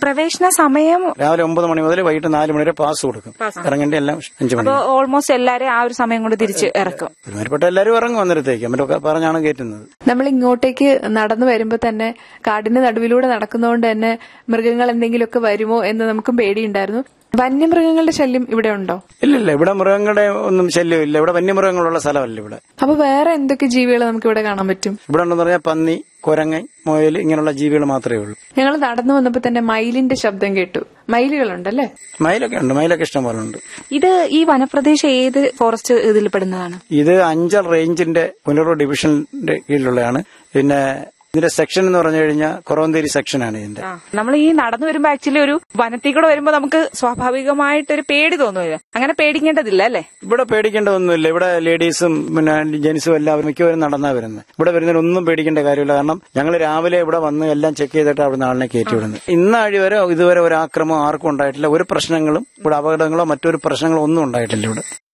പ്രവേശന സമയം രാവിലെ ഒമ്പത് മണി മുതൽ വൈകിട്ട് നാല് മണി വരെ പാസ് കൊടുക്കും ഇറങ്ങേണ്ട എല്ലാം അഞ്ചു മണി അപ്പൊ ഓൾമോസ്റ്റ് എല്ലാരെയും ആ ഒരു സമയം കൊണ്ട് തിരിച്ച് ഇറക്കും ഒരുമാതിരിപ്പെട്ട എല്ലാവരും ഇറങ്ങും അന്നേരത്തേക്ക് അവരൊക്കെ പറഞ്ഞാണ് കയറ്റുന്നത് നമ്മൾ ഇങ്ങോട്ടേക്ക് നടന്നു വരുമ്പോ തന്നെ കാടിന്റെ നടുവിലൂടെ നടക്കുന്നതുകൊണ്ട് തന്നെ മൃഗങ്ങൾ എന്തെങ്കിലുമൊക്കെ വരുമോ എന്ന് നമുക്കും പേടിയുണ്ടായിരുന്നു വന്യമൃഗങ്ങളുടെ ശല്യം ഇവിടെ ഉണ്ടോ ഇല്ലില്ല ഇവിടെ മൃഗങ്ങളുടെ ഒന്നും ശല്യമില്ല ഇവിടെ വന്യമൃഗങ്ങളുള്ള സ്ഥലമല്ല ഇവിടെ അപ്പൊ വേറെ എന്തൊക്കെ ജീവികൾ നമുക്ക് ഇവിടെ കാണാൻ പറ്റും ഇവിടെ ഉണ്ടെന്ന് പറഞ്ഞാൽ പന്നി കുരങ്ങൻ മുയൽ ഇങ്ങനെയുള്ള ജീവികൾ മാത്രമേ ഉള്ളൂ ഞങ്ങൾ നടന്നു വന്നപ്പോ തന്നെ മയിലിന്റെ ശബ്ദം കേട്ടു മയിലുകളുണ്ടല്ലേ മയിലൊക്കെ ഉണ്ട് മയിലൊക്കെ ഇഷ്ടം പോലെ ഉണ്ട് ഇത് ഈ വനപ്രദേശം ഏത് ഫോറസ്റ്റ് ഇതിൽ പെടുന്നതാണ് ഇത് അഞ്ചൽ റേഞ്ചിന്റെ പുനലൂർ ഡിവിഷന്റെ കീഴിലുള്ളതാണ് പിന്നെ ഇതിന്റെ സെക്ഷൻ എന്ന് പറഞ്ഞു കഴിഞ്ഞാൽ കുറവന്തേരി സെക്ഷനാണ് ഇതിന്റെ നമ്മൾ ഈ നടന്നു വരുമ്പോ ആക്ച്വലി ഒരു വനത്തിൽ കൂടെ വരുമ്പോ നമുക്ക് സ്വാഭാവികമായിട്ടൊരു പേടി തോന്നുമല്ലോ അങ്ങനെ പേടിക്കേണ്ടതില്ല അല്ലേ ഇവിടെ പേടിക്കേണ്ടതൊന്നുമില്ല ഇവിടെ ലേഡീസും പിന്നെ ജെന്റ്സും എല്ലാവരും മിക്കവരും നടന്നാ വരുന്നത് ഇവിടെ വരുന്നതിനൊന്നും പേടിക്കേണ്ട കാര്യമില്ല കാരണം ഞങ്ങൾ രാവിലെ ഇവിടെ വന്ന് എല്ലാം ചെക്ക് ചെയ്തിട്ട് അവിടെ ആളിനെ കയറ്റി വിടുന്നത് ഇന്നാഴി വരെ ഇതുവരെ ഒരു ആക്രമം ആർക്കും ഉണ്ടായിട്ടില്ല ഒരു പ്രശ്നങ്ങളും ഇവിടെ അപകടങ്ങളോ മറ്റൊരു പ്രശ്നങ്ങളോ ഒന്നും ഉണ്ടായിട്ടില്ല ഇവിടെ